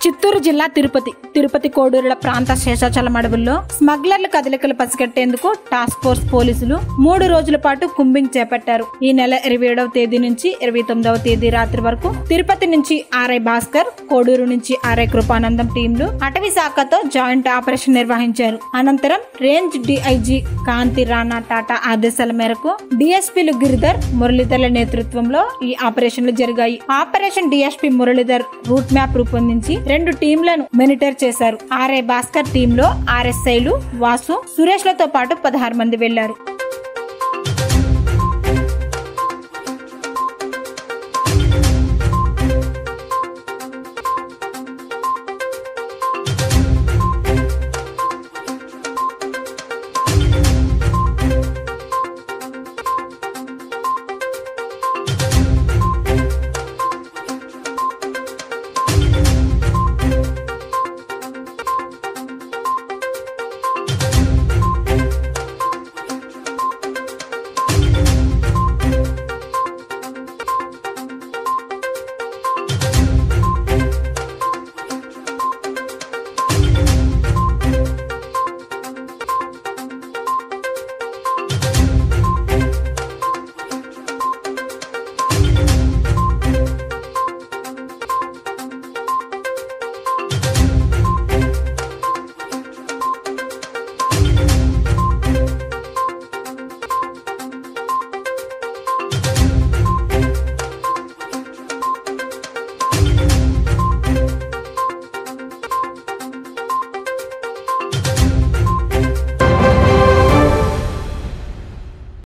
చిత్తూరు జిల్లా తిరుపతి తిరుపతి కోడూరుల ప్రాంత శేషాచలం అడవుల్లో స్మగ్లర్ల కదలికలు పసిగట్టేందుకు టాస్క్ ఫోర్స్ పోలీసులు మూడు రోజుల పాటు కుంబింగ్ చేపట్టారు ఈ నెల ఇరవై ఏడవ తేదీ నుంచి ఇరవై తొమ్మిదవ తేదీ రాత్రి వరకు తిరుపతి నుంచి ఆర్ఐ భాస్కర్ కోడూరు నుంచి ఆర్ఐ కృపానందం టీంలు అటవీ శాఖతో జాయింట్ ఆపరేషన్ నిర్వహించారు అనంతరం రేంజ్ డిఐజీ కాంతి రాణా టాటా ఆదేశాల మేరకు డిఎస్పీలు గిరిధర్ మురళీధర్ల నేతృత్వంలో ఈ ఆపరేషన్లు జరిగాయి operation DSP Muralidhar route map రూపొందించి రెండు టీంలను మానిటర్ చేశారు ఆర్ఐ భాస్కర్ టీంలో ఆర్ఎస్ఐలు వాసు సురేష్లతో పాటు పదహారు మంది వెళ్లారు